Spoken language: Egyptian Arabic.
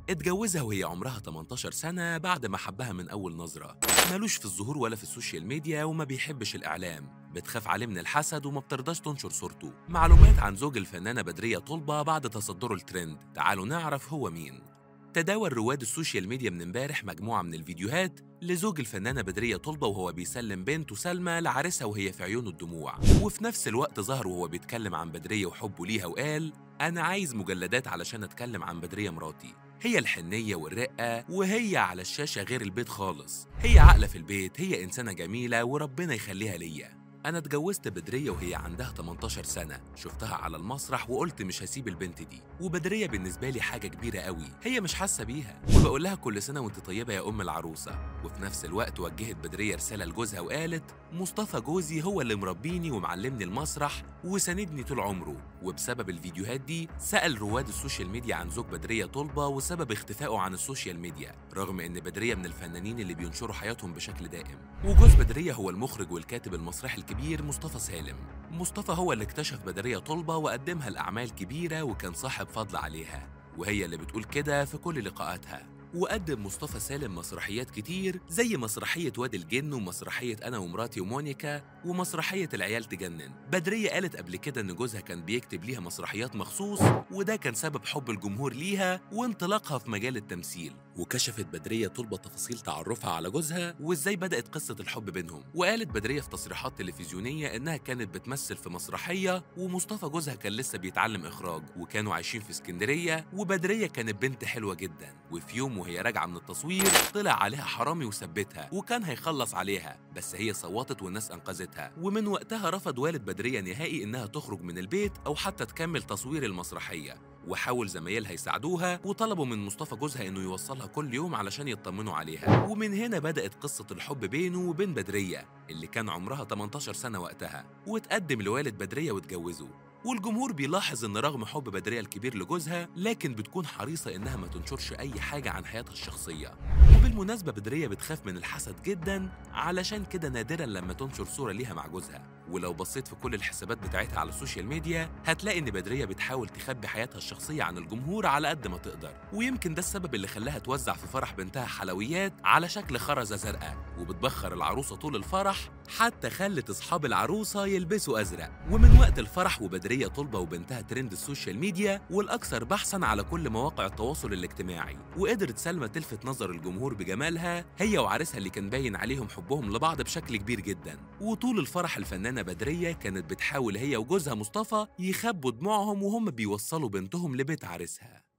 اتجوزها وهي عمرها 18 سنة بعد ما حبها من أول نظرة مالوش في الظهور ولا في السوشيال ميديا وما بيحبش الإعلام بتخاف عليه من الحسد وما بترضاش تنشر صورته معلومات عن زوج الفنانة بدرية طلبة بعد تصدره الترند تعالوا نعرف هو مين تداول رواد السوشيال ميديا من امبارح مجموعة من الفيديوهات لزوج الفنانة بدرية طلبة وهو بيسلم بنته سلمى لعريسها وهي في عيونه الدموع وفي نفس الوقت ظهر وهو بيتكلم عن بدرية وحبه ليها وقال أنا عايز مجلدات علشان أتكلم عن بدرية مراتي هي الحنية والرقة وهي على الشاشة غير البيت خالص هي عاقلة في البيت هي إنسانة جميلة وربنا يخليها ليا أنا اتجوزت بدرية وهي عندها 18 سنة شفتها على المسرح وقلت مش هسيب البنت دي وبدرية بالنسبة لي حاجة كبيرة قوي هي مش حاسة بيها وبقول لها كل سنة وانت طيبة يا أم العروسة وفي نفس الوقت وجهت بدرية رسالة لجوزها وقالت مصطفى جوزي هو اللي مربيني ومعلمني المسرح وساندني طول عمره وبسبب الفيديوهات دي سأل رواد السوشيال ميديا عن زوج بدرية طلبة وسبب اختفائه عن السوشيال ميديا رغم ان بدرية من الفنانين اللي بينشروا حياتهم بشكل دائم وجوز بدرية هو المخرج والكاتب المسرحي الكبير مصطفى سالم مصطفى هو اللي اكتشف بدرية طلبة وقدمها لأعمال كبيرة وكان صاحب فضل عليها وهي اللي بتقول كده في كل لقاءاتها وقدم مصطفى سالم مسرحيات كتير زي مسرحية واد الجن ومسرحية أنا ومراتي ومونيكا ومسرحية العيال تجنن بدرية قالت قبل كده إن جوزها كان بيكتب ليها مسرحيات مخصوص وده كان سبب حب الجمهور ليها وانطلاقها في مجال التمثيل وكشفت بدرية طلبة تفاصيل تعرفها على جوزها وإزاي بدأت قصة الحب بينهم وقالت بدرية في تصريحات تلفزيونية إنها كانت بتمثل في مسرحية ومصطفى جوزها كان لسه بيتعلم إخراج وكانوا عايشين في اسكندرية وبدرية كانت بنت حلوة جدا وفي يوم وهي راجعة من التصوير طلع عليها حرامي وثبتها وكان هيخلص عليها بس هي صوتت والناس أنقذتها ومن وقتها رفض والد بدرية نهائي إنها تخرج من البيت أو حتى تكمل تصوير المسرحية وحاول زمايلها يساعدوها وطلبوا من مصطفى جوزها انه يوصلها كل يوم علشان يطمنوا عليها ومن هنا بدأت قصة الحب بينه وبين بدرية اللي كان عمرها 18 سنة وقتها وتقدم لوالد بدرية واتجوزوا والجمهور بيلاحظ ان رغم حب بدرية الكبير لجوزها لكن بتكون حريصة انها ما تنشرش اي حاجة عن حياتها الشخصية وبالمناسبة بدرية بتخاف من الحسد جدا علشان كده نادرا لما تنشر صورة ليها مع جوزها ولو بصيت في كل الحسابات بتاعتها على السوشيال ميديا هتلاقي ان بدرية بتحاول تخبي حياتها الشخصية عن الجمهور على قد ما تقدر ويمكن ده السبب اللي خلاها توزع في فرح بنتها حلويات على شكل خرزة زرقاء وبتبخر العروسة طول الفرح حتى خلت اصحاب العروسة يلبسوا ازرق ومن وقت الفرح وبدرية طلبة وبنتها ترند السوشيال ميديا والاكثر بحثا على كل مواقع التواصل الاجتماعي وقدرت سلمى تلفت نظر الجمهور بجمالها هي وعريسها اللي كان باين عليهم حبهم لبعض بشكل كبير جدا وطول الفرح الفنانة بدرية كانت بتحاول هي وجوزها مصطفى يخبوا دموعهم وهم بيوصلوا بنتهم لبيت عريسها